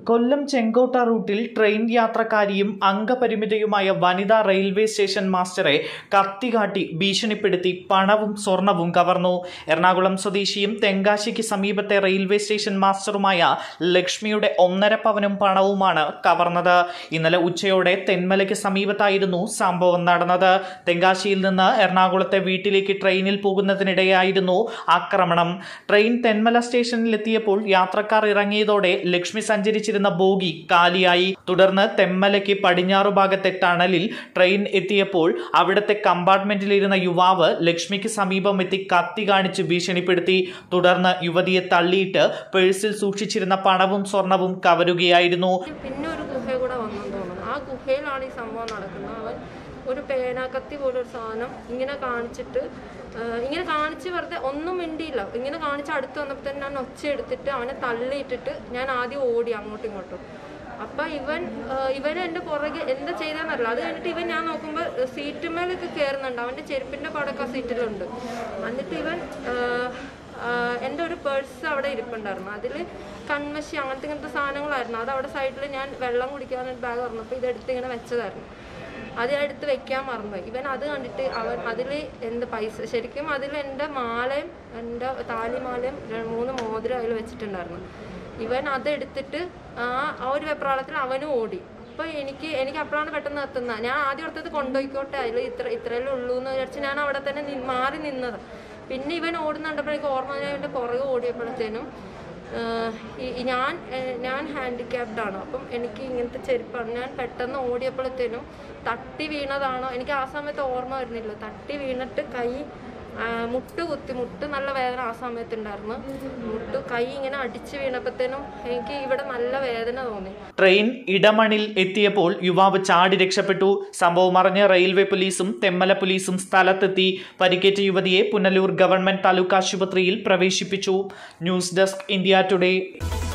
കൊല്ലം ചെങ്കോട്ട റൂട്ടിൽ ട്രെയിൻ യാത്രക്കാരിയും അംഗപരിമിതയുമായ വനിതാ railway station മാസ്റ്ററെ കത്തികാട്ടി ഭീഷണിപ്പെടുത്തി പണവും സ്വർണവും കവർന്നു എറണാകുളം സ്വദേശിയും തെങ്കാശിക്ക് സമീപത്തെ റെയിൽവേ സ്റ്റേഷൻ മാസ്റ്ററുമായ ലക്ഷ്മിയുടെ ഒന്നര പവനും പണവുമാണ് കവർന്നത് ഇന്നലെ ഉച്ചയോടെ തെന്മലയ്ക്ക് സമീപത്തായിരുന്നു സംഭവം നടന്നത് തെങ്കാശിയിൽ നിന്ന് എറണാകുളത്തെ വീട്ടിലേക്ക് ട്രെയിനിൽ പോകുന്നതിനിടെയായിരുന്നു ആക്രമണം ട്രെയിൻ തെന്മല സ്റ്റേഷനിലെത്തിയപ്പോൾ യാത്രക്കാർ ഇറങ്ങിയതോടെ ലക്ഷ്മി സഞ്ചരിച്ചിരുന്ന ബോഗി കാലിയായി തുടർന്ന് തെമ്മലയ്ക്ക് പടിഞ്ഞാറു ഭാഗത്തെ ടണലിൽ ട്രെയിൻ എത്തിയപ്പോൾ അവിടുത്തെ കമ്പാർട്ട്മെന്റിലിരുന്ന യുവാവ് ലക്ഷ്മിക്ക് സമീപം എത്തി കത്തി കാണിച്ച് ഭീഷണിപ്പെടുത്തി തുടർന്ന് യുവതിയെ തള്ളിയിട്ട് പേഴ്സിൽ സൂക്ഷിച്ചിരുന്ന പണവും സ്വർണവും കവരുകയായിരുന്നു പിന്നെ ഒരു ഗുഹ കൂടെ വന്നെന്ന് തോന്നുന്നു ആ ഗുഹയിലാണ് ഈ സംഭവം നടക്കുന്നത് അവൻ ഒരു പേനാക്കത്തി പോലെ ഒരു സാധനം ഇങ്ങനെ കാണിച്ചിട്ട് ആ, ഇങ്ങനെ കാണിച്ച് വെറുതെ ഒന്നും മിണ്ടിയില്ല ഇങ്ങനെ കാണിച്ച് അടുത്ത് വന്നപ്പോൾ തന്നെ ഞാൻ ഒച്ച എടുത്തിട്ട് അവനെ തള്ളിയിട്ടിട്ട് ഞാൻ ആദ്യം ഓടി അങ്ങോട്ടും ഇങ്ങോട്ടും അപ്പം ഇവൻ ആ, ഇവൻ എൻ്റെ പുറകെ എന്താ ചെയ്തതെന്നറിയില്ല അത് കഴിഞ്ഞിട്ട് ഇവൻ ഞാൻ നോക്കുമ്പോൾ സീറ്റുമേലൊക്കെ കയറുന്നുണ്ട് അവൻ്റെ ചെരുപ്പിൻ്റെ പടക്കം സീറ്റിലുണ്ട് എന്നിട്ട് ഇവൻ ആ, ആഹ് എൻ്റെ ഒരു പേഴ്സ് അവിടെ ഇരിപ്പുണ്ടായിരുന്നു അതിൽ കൺമശി അങ്ങനത്തെ ഇങ്ങനത്തെ സാധനങ്ങളായിരുന്നു അത് അവിടെ സൈഡിൽ ഞാൻ വെള്ളം കുടിക്കാനൊരു ബാഗ് പറഞ്ഞപ്പോൾ ഇതെടുത്ത് ഇങ്ങനെ വെച്ചതായിരുന്നു അത് ഞാൻ എടുത്ത് വെക്കാൻ മറന്നുപോയി ഇവൻ അത് കണ്ടിട്ട് അവൻ അതിൽ എന്ത് പൈസ ശരിക്കും അതിൽ എൻ്റെ മാലയും എൻ്റെ താലിമാലയും ര- മൂന്ന് മോതിരം അതിൽ വെച്ചിട്ടുണ്ടായിരുന്നു ഇവൻ അതെടുത്തിട്ട് ആ ആ ഒരു വെപ്രാളത്തിൽ അവനും ഓടി അപ്പോൾ എനിക്ക് എനിക്ക് അപ്പോഴാണ് പെട്ടെന്ന് എത്തുന്നത് ഞാൻ ആദ്യം ഓർത്തത് കൊണ്ടുപോയിക്കോട്ടെ അതിൽ ഇത്ര ഇത്രയല്ലേ ഉള്ളൂ എന്ന് വിചാരിച്ച് ഞാൻ അവിടെ തന്നെ നി- മാറി നിന്നത് പിന്നെ ഇവൻ ഓടുന്നുണ്ടപ്പോൾ എനിക്ക് ഓർമ്മ ഞാൻ ഇവൻ്റെ പുറകെ ഓടിയപ്പോഴത്തേനും ആഹ് ഈ- ഈ ഞാൻ ഏഹ് ഞാൻ ഹാൻഡിക്യാപ്ഡ് ആണ് അപ്പം എനിക്ക് ഇങ്ങനത്തെ ചെരുപ്പാണ് ഞാൻ പെട്ടെന്ന് ഓടിയപ്പോഴത്തേനും തട്ടി വീണതാണോ എനിക്ക് ആ സമയത്ത് ഓർമ്മ വരുന്നില്ല തട്ടി വീണിട്ട് കൈ ആഹ് മുട്ട് കുത്തി മുട്ട് നല്ല വേദന ആ സമയത്ത് ഉണ്ടായിരുന്നു മുട്ട് കൈ ഇങ്ങനെ അടിച്ച് വീണപ്പോഴത്തേനും എനിക്ക് ഇവിടെ നല്ല വേദന തോന്നി ട്രെയിൻ ഇടമണിൽ എത്തിയപ്പോൾ യുവാവ് ചാടി രക്ഷപ്പെട്ടു സംഭവം അറിഞ്ഞ് റെയിൽവേ പോലീസും തെമ്മല പോലീസും സ്ഥലത്തെത്തി പരിക്കേറ്റ യുവതിയെ പുനലൂർ ഗവൺമെന്റ് താലൂക്ക് ആശുപത്രിയിൽ പ്രവേശിപ്പിച്ചു ന്യൂസ് ഡെസ്ക് ഇന്ത്യ ടുഡേ